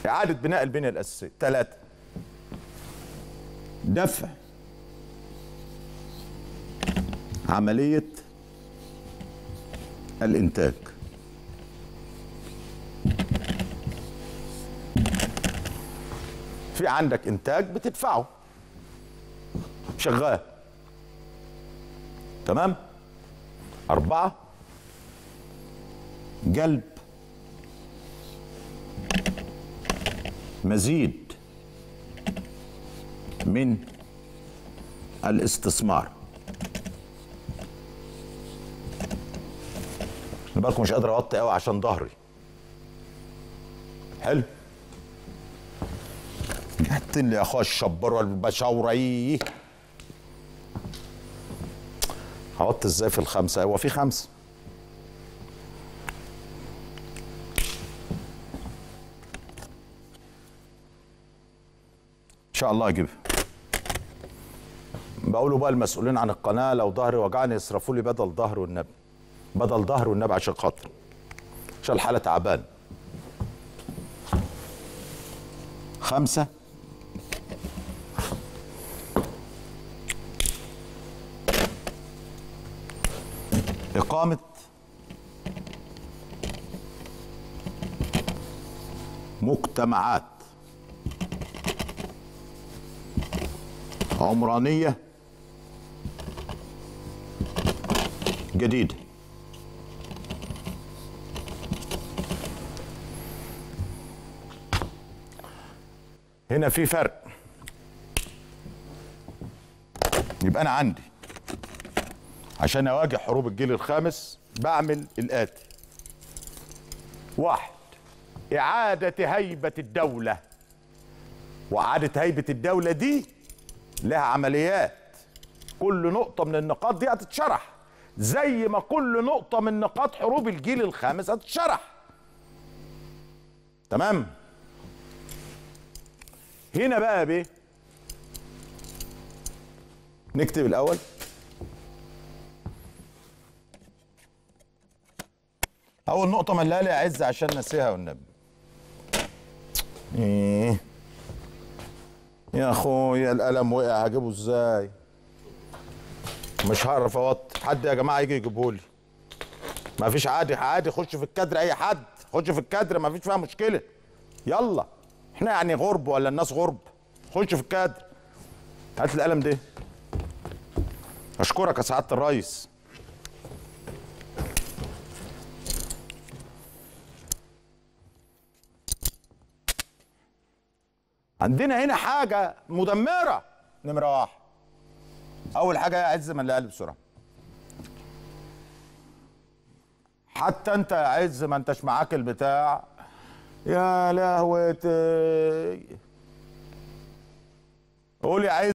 اعاده بناء البنيه الاساسيه ثلاثه دفع عمليه الانتاج في عندك انتاج بتدفعه شغال تمام أربعة جلب مزيد من الاستثمار خلي بالكم مش قادر اوطي قوي عشان ظهري حلو جهت لي يا اخويا الشبار والبشاوري هوطي ازاي في الخمسه هو في خمسه ان شاء الله اجيبها بقولوا بقى المسؤولين عن القناه لو ظهري وجعني يصرفوا لي بدل ظهر والنبي بدل ظهر والنبي عشان خاطر عشان الحاله تعبان خمسه إقامة مجتمعات عمرانية جديدة هنا في فرق يبقى أنا عندي عشان اواجه حروب الجيل الخامس بعمل الاتي واحد اعاده هيبه الدوله واعاده هيبه الدوله دي لها عمليات كل نقطه من النقاط دي هتتشرح زي ما كل نقطه من نقاط حروب الجيل الخامس هتتشرح تمام هنا بقى بيه نكتب الاول اول نقطه ملها لي عز عشان نسيها والنبي ايه يا اخويا القلم وقع هجيبه ازاي مش هعرف اوطي حد يا جماعه يجي يجيبه لي ما فيش عادي عادي خش في الكادر اي حد خش في الكادر ما فيش فيها مشكله يلا احنا يعني غرب ولا الناس غرب خش في الكادر هات لي القلم ده اشكرك يا سعاده الريس عندنا هنا حاجة مدمرة نمرة واحد أول حاجة يا عز من اللي بسرعة حتى أنت يا عز ما أنتش معاك البتاع يا لهوتي قول يا عز